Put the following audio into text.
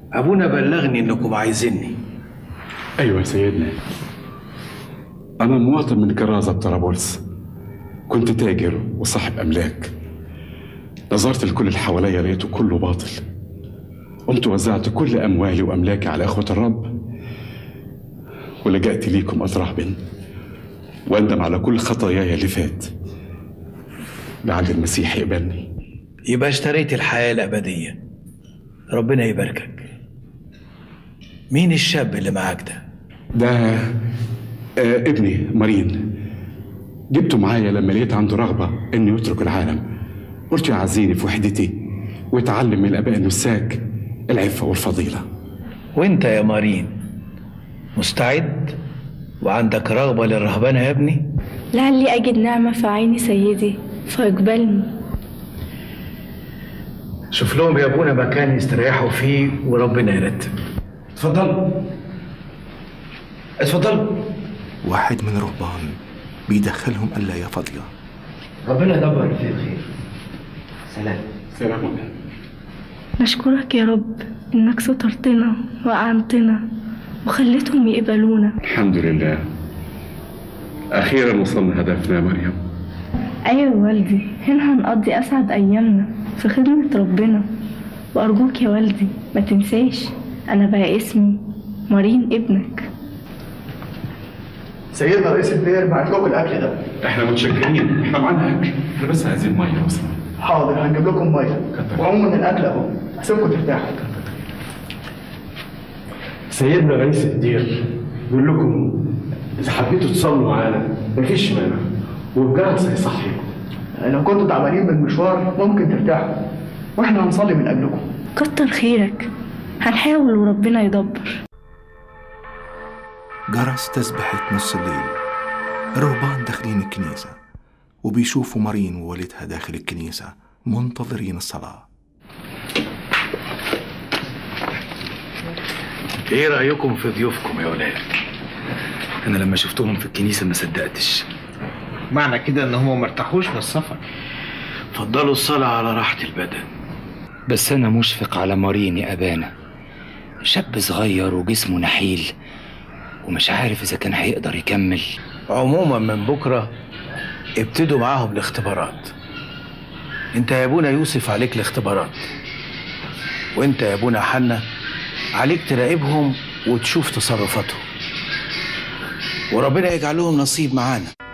ابونا بلغني انكم عايزيني أيوة يا سيدنا أنا مواطن من كرازة طرابلس كنت تاجر وصاحب أملاك نظرت لكل اللي حواليا لقيته كله باطل قمت وزعت كل أموالي وأملاكي على إخوة الرب ولجأت ليكم أترهبن وأندم على كل خطاياي اللي فات لعل المسيح يقبلني يبقى اشتريت الحياه الابديه ربنا يباركك مين الشاب اللي معاك ده ده آه ابني مارين جبته معايا لما لقيت عنده رغبة إنه يترك العالم قلت يعزيني في وحدتي ويتعلم من الآباء النساك العفة والفضيلة وانت يا مارين مستعد وعندك رغبه للرهبنه يا ابني لعلي أجد نعمة في عين سيدي فيقبلني شوف لهم يا ابونا مكان يستريحوا فيه وربنا يرتب اتفضلوا اتفضلوا واحد من الرهبان بيدخلهم ألا يا فضيلة ربنا يدبر فيه الخير سلام سلام نشكرك يا رب إنك سترتنا وأعنتنا وخليتهم يقبلونا الحمد لله أخيرا وصلنا هدفنا يا مريم أيوة والدي هنا هنقضي أسعد أيامنا في خدمة ربنا وأرجوك يا والدي ما تنساش أنا بقى اسمي مارين ابنك سيدنا رئيس الدير بعت لكم الاكل ده احنا متشكرين احنا معانا أكل احنا بس عايزين مية بس حاضر هنجيب لكم ميه وعموما الاكل اهو هسيبكم ترتاحوا سيدنا رئيس الدير بيقول لكم اذا حبيتوا تصلوا معانا مفيش مانع والجرس هيصحيكم لو كنتوا تعبانين من المشوار ممكن ترتاحوا واحنا هنصلي من اجلكم كتر خيرك هنحاول وربنا يدبر جرس تسبحة نص الليل الرهبان داخلين الكنيسة وبيشوفوا مارين ووالدها داخل الكنيسة منتظرين الصلاة ايه رايكم في ضيوفكم يا ولاد انا لما شفتهم في الكنيسه ما صدقتش معنى كده ان هم مرتاحوش من السفر فضلوا الصلاه على راحه البدن بس انا مشفق على مارين يا ابانا شاب صغير وجسمه نحيل ومش عارف اذا كان هيقدر يكمل عموما من بكره ابتدوا معاهم الاختبارات انت يا ابونا يوسف عليك الاختبارات وانت يا ابونا حنا عليك تراقبهم وتشوف تصرفاتهم وربنا يجعل لهم نصيب معانا